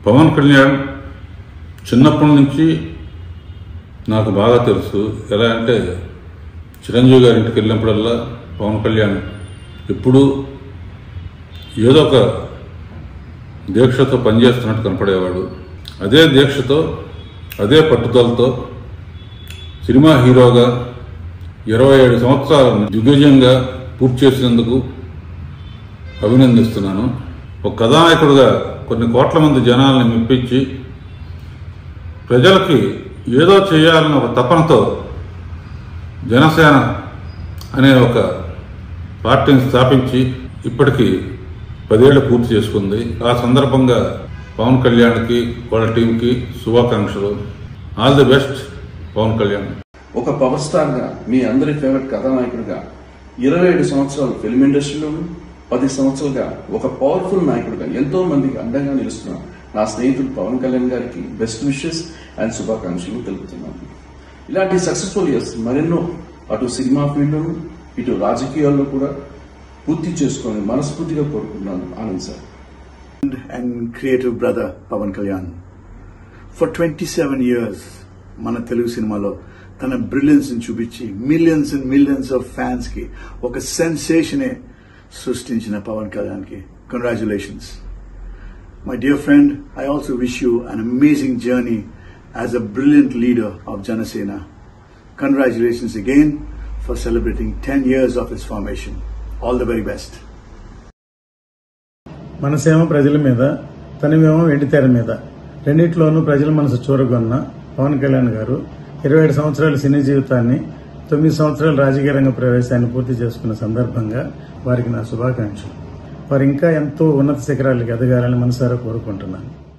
పవన్ కళ్యాణ్ చిన్నప్పటి నుంచి నాకు బాగా తెలుసు ఎలా అంటే చిరంజీవి గారి ఇంటికి వెళ్ళినప్పుడల్లా పవన్ కళ్యాణ్ ఎప్పుడూ ఏదో ఒక దీక్షతో పనిచేస్తున్నట్టు కనపడేవాడు అదే దీక్షతో అదే పట్టుదలతో సినిమా హీరోగా ఇరవై ఏడు సంవత్సరాలను దిగ్విజయంగా పూర్తి చేసినందుకు అభినందిస్తున్నాను ఒక కథానాయకుడుగా కొన్ని కోట్ల మంది జనాల్ని మెప్పించి ప్రజలకి ఏదో చేయాలన్న ఒక తపనతో జనసేన అనే ఒక పార్టీని స్థాపించి ఇప్పటికి పదేళ్లు పూర్తి చేసుకుంది ఆ సందర్భంగా పవన్ కళ్యాణ్కి వాళ్ళ టీంకి శుభాకాంక్షలు all the best Pawan Kalyan ఒక పవర్ స్టార్ గా మీ అందరి ఫేవరెట్ కథానాయకుడిగా ఇరవై ఏడు సంవత్సరాలు ఫిల్మ్ ఇండస్ట్రీలోను పది సంవత్సరాలుగా ఒక పవర్ఫుల్ నాయకుడిగా ఎంతో మందికి అండగా నిలుస్తున్న నా స్నేహితుడు పవన్ కళ్యాణ్ గారికి బెస్ట్ విషెస్ అండ్ శుభాకాంక్షలు తెలుపుతున్నాను ఇలాంటి సక్సెస్ఫుల్ ఇయర్స్ మరెన్నో అటు సినిమా ఫీల్డ్లోను ఇటు రాజకీయాల్లో కూడా పూర్తి చేసుకొని మనస్ఫూర్తిగా కోరుకుంటున్నాను Anand sir and creative brother Pavan Kalyan. For 27 years, మన తెలుగు సినిమాలో తన బ్రిలియన్స్ ని చూపించి millions and millions of fans కి ఒక సెన్సేషనే సృష్టించిన పవన్ కళ్యాణ్ కి congratulations my dear friend I also wish you an amazing journey as a brilliant leader of Janasena congratulations again for celebrating ten years of its formation all the very best మనసేమో ప్రజల మీద తనమేమో వెండితెర మీద రెండిట్లోనూ ప్రజల మనసు చూరగొన్న పవన్ కళ్యాణ్ గారు ఇరవై ఏడు సంవత్సరాల సినీ జీవితాన్ని తొమ్మిది సంవత్సరాల రాజకీయ రంగ ప్రవేశాన్ని పూర్తి చేసుకున్న సందర్భంగా వారికి నా శుభాకాంక్షలు వారు ఇంకా ఎంతో ఉన్నత శిఖరాలకు ఎదగాలని మనసారా కోరుకుంటున్నాను